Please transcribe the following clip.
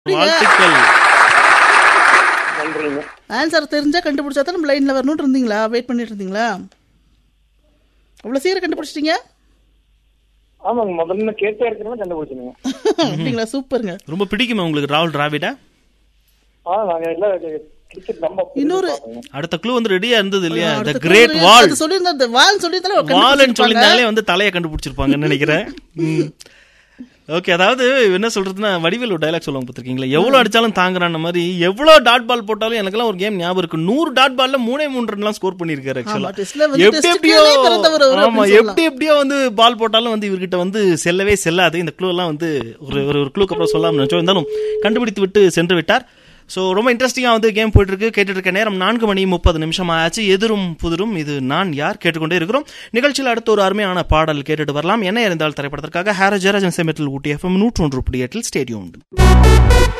வாழ்த்துக்கள் நன்றிங்க ஆன்சர் தெரிஞ்சா கண்டுபிடிச்சா தான் நம்ம லைன்ல வரணும்னு இருந்தீங்களா வெயிட் பண்ணிட்டு இருந்தீங்களா அவ்வளவு சீக்கிரம் கண்டுபிடிச்சிட்டீங்க ஆமாங்க முதல்ல கேட்டே இருக்கிறவங்க கண்டுபிடிச்சிருங்க அப்படிங்களா சூப்பருங்க ரொம்ப பிடிக்குமா உங்களுக்கு ராகுல் டிராவிட ஆ நாங்க எல்லாம் கிரிக்கெட் நம்ம இன்னொரு- அடுத்த க்ளூ வந்து ரெடியா இருந்தது இல்லையா த அடுத்த கிரேட் clue வால் அது சொல்லியிருந்தா அந்த வால் சொல்லியிருந்தாலே அவர் வால்னு கண்டுபிடிச்சிருப்பாங்க. சொல்லியிருந்தாலே வந்து தலையை கண்டுபிடிச்சிருப்பாங்கன்னு நினைக்கிறேன் ஓகே அதாவது என்ன சொல்றதுன்னா வடிவேல் ஒரு டைலாக் சொல்லுவாங்க பார்த்திருக்கீங்களா எவ்வளவு அடிச்சாலும் தாங்குறான மாதிரி எவ்வளவு டாட் பால் போட்டாலும் எனக்கெல்லாம் ஒரு கேம் ஞாபகம் இருக்கு நூறு டாட் பால்ல மூணே மூணு ரன்லாம் ஸ்கோர் பண்ணிருக்காரு ஆமா, ஆக்சுவலா testல வந்து எப்படி test எப்படியோ க்குன்னே பிறந்தவர் அவரு ஆமா அப்படின்னு எப்படி எப்படியோ வந்து பால் போட்டாலும் வந்து இவர்கிட்ட வந்து செல்லவே செல்லாது இந்த க்ளூ எல்லாம் வந்து ஒரு ஒரு ஒரு க்ளூக்கு அப்புறம் சொல்லாம நினைச்சோம் இருந்தாலும் கண்டுபிடித்து விட்டு சென்று விட்டார் ஸோ ரொம்ப இன்ட்ரெஸ்டிங்காக வந்து கேம் போயிட்டு இருக்கு கேட்டுட்டு இருக்க நேரம் நான்கு மணி முப்பது நிமிஷம் ஆச்சு எதிரும் புதிரும் இது நான் யார் கேட்டுக்கொண்டே இருக்கிறோம் நிகழ்ச்சியில் அடுத்த ஒரு அருமையான பாடல் கேட்டுட்டு வரலாம் என்ன இருந்தால் திரைப்படத்திற்காக ஹார ஜெராஜன் செமெட்டில் ஊட்டி எஃப்எம் நூற்றொன்று புள்ளி எட்டில் ஸ்டேடியம்